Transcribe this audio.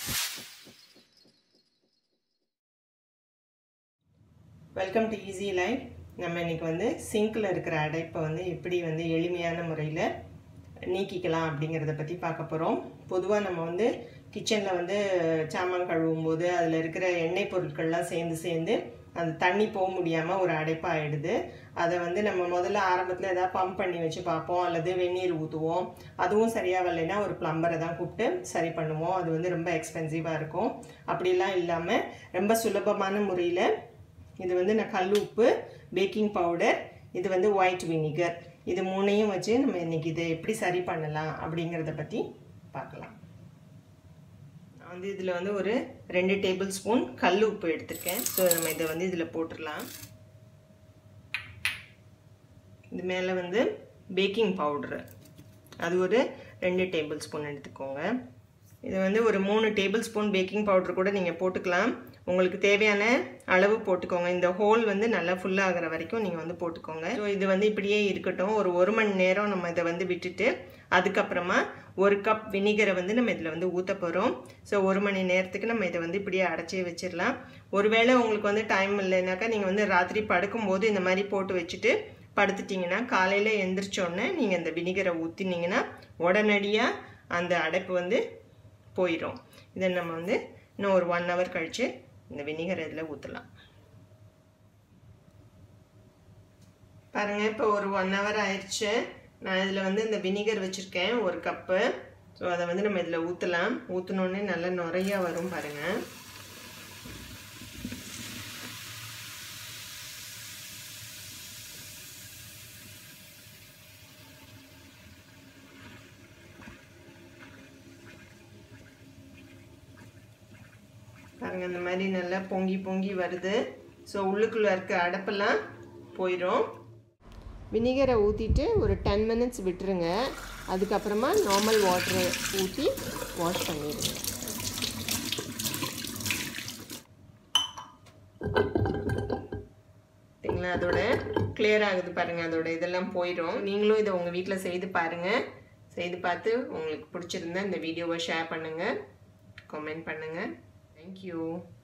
Welcome to easy life நம்ம இன்னைக்கு வந்து சிங்கில் இருக்கிற அடைப்பை வந்து எப்படி வந்து எளிமையான முறையில் நீக்கிக்கலாம் அப்படிங்கிறத பற்றி பார்க்க போகிறோம் பொதுவாக நம்ம வந்து கிச்சனில் வந்து சாமான் கழுவும் போது அதில் இருக்கிற எண்ணெய் பொருட்கள்லாம் சேர்ந்து சேர்ந்து அந்த தண்ணி போக முடியாமல் ஒரு அடைப்பாக ஆயிடுது அதை வந்து நம்ம முதல்ல ஆரம்பத்தில் ஏதாவது பம்ப் பண்ணி வச்சு பார்ப்போம் அல்லது வெந்நீர் ஊற்றுவோம் அதுவும் சரியாக வரலைன்னா ஒரு ப்ளம்பரை தான் கூப்பிட்டு சரி பண்ணுவோம் அது வந்து ரொம்ப எக்ஸ்பென்சிவாக இருக்கும் அப்படிலாம் இல்லாமல் ரொம்ப சுலபமான முறையில் இது வந்து நான் கல் உப்பு பேக்கிங் பவுடர் இது வந்து ஒயிட் வினிகர் இது மூணையும் வச்சு நம்ம இன்னைக்கு இதை எப்படி சரி பண்ணலாம் அப்படிங்கிறத பற்றி பார்க்கலாம் நான் வந்து இதில் வந்து ஒரு ரெண்டு டேபிள் ஸ்பூன் கல் உப்பு எடுத்திருக்கேன் ஸோ நம்ம இதை வந்து இதில் போட்டுடலாம் இது மேலே வந்து பேக்கிங் பவுட்ரு அது ஒரு ரெண்டு டேபிள் ஸ்பூன் எடுத்துக்கோங்க இது வந்து ஒரு மூணு டேபிள் ஸ்பூன் பேக்கிங் பவுடர் கூட நீங்கள் போட்டுக்கலாம் உங்களுக்கு தேவையான அளவு போட்டுக்கோங்க இந்த ஹோல் வந்து நல்லா ஃபுல்லாகிற வரைக்கும் நீங்கள் வந்து போட்டுக்கோங்க ஸோ இது வந்து இப்படியே இருக்கட்டும் ஒரு ஒரு மணி நேரம் நம்ம இதை வந்து விட்டுட்டு அதுக்கப்புறமா ஒரு கப் வினிகரை வந்து நம்ம இதில் வந்து ஊற்ற போகிறோம் ஸோ ஒரு மணி நேரத்துக்கு நம்ம இதை வந்து இப்படியே அடைச்சி வச்சிடலாம் ஒருவேளை உங்களுக்கு வந்து டைம் இல்லைனாக்கா நீங்கள் வந்து ராத்திரி படுக்கும்போது இந்த மாதிரி போட்டு வச்சுட்டு படுத்துட்டிங்கன்னா காலையில் எந்திரிச்சோடனே நீங்கள் இந்த வினிகரை ஊற்றினீங்கன்னா உடனடியாக அந்த அடைப்பு வந்து போயிடும் இதை நம்ம வந்து இன்னும் ஒரு ஒன் ஹவர் கழித்து இந்த வினிகர் இதில் ஊற்றலாம் பாருங்கள் இப்போ ஒரு ஒன் ஹவர் ஆயிடுச்சு நான் இதில் வந்து இந்த வினிகர் வச்சுருக்கேன் ஒரு கப்பு ஸோ அதை வந்து நம்ம இதில் ஊற்றலாம் ஊற்றினோடனே நல்லா நுறையா வரும் பாருங்கள் பாருங்கள் இந்த மாதிரி நல்லா பொங்கி பொங்கி வருது ஸோ உள்ளுக்குள்ளே இருக்க அடப்பெல்லாம் போயிடும் வினிகரை ஊற்றிட்டு ஒரு டென் மினிட்ஸ் விட்டுருங்க அதுக்கப்புறமா நார்மல் வாட்டரை ஊற்றி வாஷ் பண்ணிடுங்க பார்த்தீங்களா அதோட கிளியர் ஆகுது பாருங்கள் அதோட இதெல்லாம் போயிடும் நீங்களும் இதை உங்கள் வீட்டில் செய்து பாருங்கள் செய்து பார்த்து உங்களுக்கு பிடிச்சிருந்தா இந்த வீடியோவை ஷேர் பண்ணுங்கள் கமெண்ட் பண்ணுங்கள் Thank you.